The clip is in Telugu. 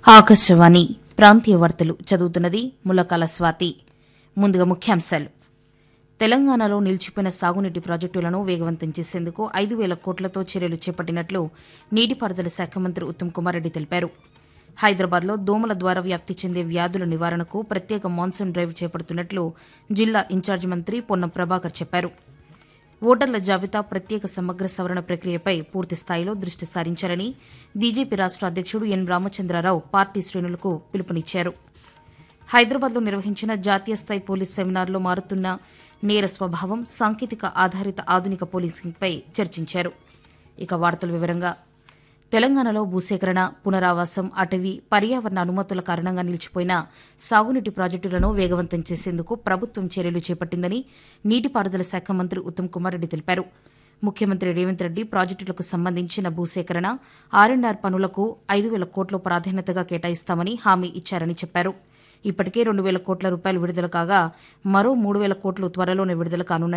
ఆకాశవాణి ప్రాంతీయ వార్తలు చదువుతున్నది ములకాల స్వాతి ముందుగా ముఖ్యాంశాలు తెలంగాణలో నిలిచిపోయిన సాగునీటి ప్రాజెక్టులను వేగవంతం చేసేందుకు ఐదు వేల కోట్లతో చర్యలు చేపట్టినట్లు నీటిపారుదల శాఖ మంత్రి ఉత్తమ్ కుమార్ రెడ్డి తెలిపారు హైదరాబాద్లో దోమల ద్వారా వ్యాప్తి చెందే వ్యాధుల నివారణకు ప్రత్యేక మాన్సూన్ డ్రైవ్ చేపడుతున్నట్లు జిల్లా ఇన్ఛార్జి మంత్రి పొన్నం ప్రభాకర్ చెప్పారు ఓటర్ల జాబితా ప్రత్యేక సమగ్ర సవరణ ప్రక్రియపై పూర్తి స్థాయిలో దృష్టి సారించాలని బీజేపీ రాష్ట అధ్యక్షుడు ఎన్ రామచంద్రరావు పార్టీ శ్రేణులకు పిలుపునిచ్చారు హైదరాబాద్లో నిర్వహించిన జాతీయ స్థాయి పోలీస్ సెమినార్లో మారుతున్న నేర స్వభావం సాంకేతిక ఆధారిత ఆధునిక పోలీసింగ్పై చర్చించారు ఇక వార్తల వివరంగా తెలంగాణలో భూసేకరణ పునరావాసం అటవీ పర్యావరణ అనుమతుల కారణంగా నిలిచిపోయిన సాగునీటి ప్రాజెక్టులను వేగవంతం చేసేందుకు ప్రభుత్వం చర్యలు చేపట్టిందని నీటిపారుదల శాఖ మంత్రి ఉత్తమ్ కుమార్ రెడ్డి తెలిపారు ముఖ్యమంత్రి రేవంత్ రెడ్డి ప్రాజెక్టులకు సంబంధించిన భూసేకరణ ఆర్ఎండ్ఆర్ పనులకు ఐదు వేల కోట్ల ప్రాధాన్యతగా కేటాయిస్తామని హామీ ఇచ్చారని చెప్పారు ఇప్పటికే రెండు వేల కోట్ల రూపాయలు విడుదల కాగా మరో మూడు వేల కోట్లు త్వరలోనే విడుదల కానున్నాయి